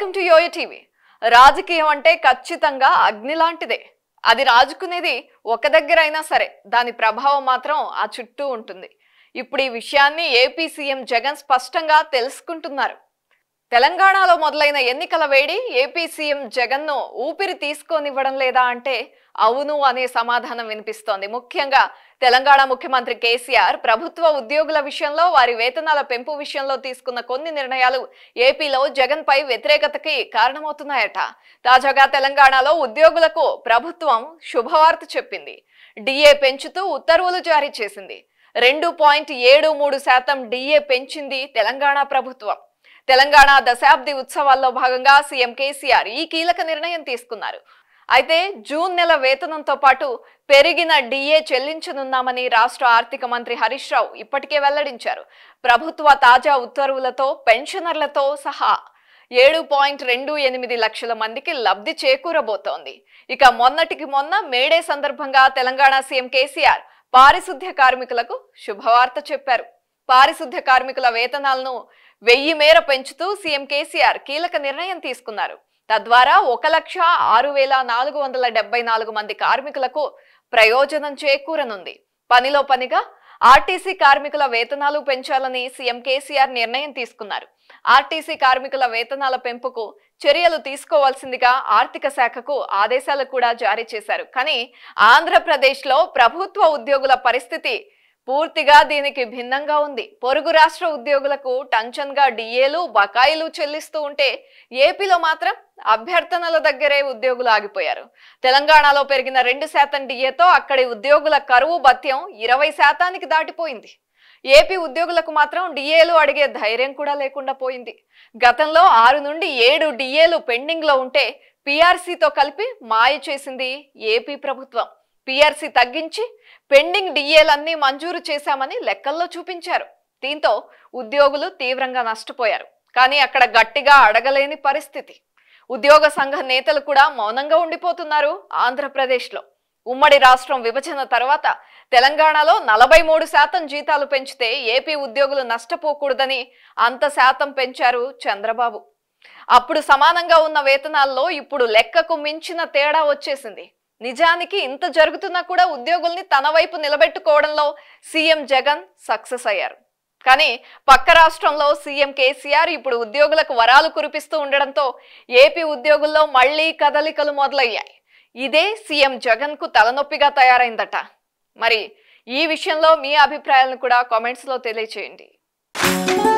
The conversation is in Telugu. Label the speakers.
Speaker 1: వెల్కమ్ టు యోయో టీవీ రాజకీయం అంటే ఖచ్చితంగా అగ్ని లాంటిదే అది రాజుకునేది ఒక దగ్గర అయినా సరే దాని ప్రభావం మాత్రం ఆ చుట్టూ ఉంటుంది ఇప్పుడు ఈ విషయాన్ని ఏపీ సీఎం జగన్ స్పష్టంగా తెలుసుకుంటున్నారు తెలంగాణలో మొదలైన ఎన్నికల వేడి ఏపీ సీఎం జగన్ను ఊపిరి తీసుకోనివ్వడం లేదా అంటే అవును అనే సమాధానం వినిపిస్తోంది ముఖ్యంగా తెలంగాణ ముఖ్యమంత్రి కేసీఆర్ ప్రభుత్వ ఉద్యోగుల విషయంలో వారి వేతనాల పెంపు విషయంలో తీసుకున్న కొన్ని నిర్ణయాలు ఏపీలో జగన్ పై వ్యతిరేకతకి కారణమవుతున్నాయట తాజాగా తెలంగాణలో ఉద్యోగులకు ప్రభుత్వం శుభవార్త చెప్పింది డిఏ పెంచుతూ ఉత్తర్వులు జారీ చేసింది రెండు పాయింట్ ఏడు మూడు శాతం డిఏ పెంచింది తెలంగాణ ప్రభుత్వం తెలంగాణ దశాబ్ది ఉత్సవాల్లో భాగంగా సీఎం కేసీఆర్ ఈ కీలక నిర్ణయం తీసుకున్నారు అయితే జూన్ నెల వేతనంతో పాటు పెరిగిన డిఏ చెల్లించనున్నామని రాష్ట్ర ఆర్థిక మంత్రి హరీష్ రావు ఇప్పటికే వెల్లడించారు ప్రభుత్వ తాజా ఉత్తర్వులతో పెన్షనర్లతో సహా ఏడు పాయింట్ రెండు ఎనిమిది లక్షల మందికి లబ్ధి చేకూరబోతోంది ఇక మొన్నటికి మొన్న మేడే సందర్భంగా తెలంగాణ సీఎం కేసీఆర్ పారిశుద్ధ్య కార్మికులకు శుభవార్త చెప్పారు పారిశుద్ధ్య కార్మికుల వేతనాలను వెయ్యి మేర పెంచుతూ సీఎం కేసీఆర్ కీలక నిర్ణయం తీసుకున్నారు తద్వారా ఒక లక్ష ఆరు వేల నాలుగు వందల డెబ్బై నాలుగు మంది కార్మికులకు ప్రయోజనం చేకూరనుంది పనిలో పనిగా ఆర్టీసీ కార్మికుల వేతనాలు పెంచాలని సీఎం కేసీఆర్ నిర్ణయం తీసుకున్నారు ఆర్టీసీ కార్మికుల వేతనాల పెంపుకు చర్యలు తీసుకోవాల్సిందిగా ఆర్థిక శాఖకు ఆదేశాలు కూడా జారీ చేశారు కానీ ఆంధ్రప్రదేశ్లో ప్రభుత్వ ఉద్యోగుల పరిస్థితి పూర్తిగా దీనికి భిన్నంగా ఉంది పొరుగు రాష్ట్ర ఉద్యోగులకు టంచన్గా డిఏలు బకాయిలు చెల్లిస్తూ ఉంటే ఏపీలో మాత్రం అభ్యర్థనల దగ్గరే ఉద్యోగులు ఆగిపోయారు తెలంగాణలో పెరిగిన రెండు శాతం డిఏతో అక్కడి ఉద్యోగుల కరువు భత్యం ఇరవై శాతానికి దాటిపోయింది ఏపీ ఉద్యోగులకు మాత్రం డిఏలు అడిగే ధైర్యం కూడా లేకుండా పోయింది గతంలో ఆరు నుండి ఏడు డిఏలు పెండింగ్ లో ఉంటే పీఆర్సీతో కలిపి మాయ చేసింది ఏపీ ప్రభుత్వం పీఆర్సీ తగ్గించి పెండింగ్ డిఏలన్నీ మంజూరు చేశామని లెక్కల్లో చూపించారు దీంతో ఉద్యోగులు తీవ్రంగా నష్టపోయారు కానీ అక్కడ గట్టిగా అడగలేని పరిస్థితి ఉద్యోగ సంఘ నేతలు కూడా మౌనంగా ఉండిపోతున్నారు ఆంధ్రప్రదేశ్లో ఉమ్మడి రాష్ట్రం విభజన తర్వాత తెలంగాణలో నలభై మూడు శాతం జీతాలు పెంచితే ఏపీ ఉద్యోగులు నష్టపోకూడదని అంత శాతం పెంచారు చంద్రబాబు అప్పుడు సమానంగా ఉన్న వేతనాల్లో ఇప్పుడు లెక్కకు మించిన తేడా వచ్చేసింది నిజానికి ఇంత జరుగుతున్నా కూడా ఉద్యోగుల్ని తన వైపు నిలబెట్టుకోవడంలో సీఎం జగన్ సక్సెస్ అయ్యారు కానీ పక్క రాష్ట్రంలో సీఎం కేసీఆర్ ఇప్పుడు ఉద్యోగులకు వరాలు కురిపిస్తూ ఉండడంతో ఏపీ ఉద్యోగుల్లో మళ్లీ కదలికలు మొదలయ్యాయి ఇదే సీఎం జగన్ కు తలనొప్పిగా తయారైందట మరి ఈ విషయంలో మీ అభిప్రాయాలను కూడా కామెంట్స్ లో తెలియచేయండి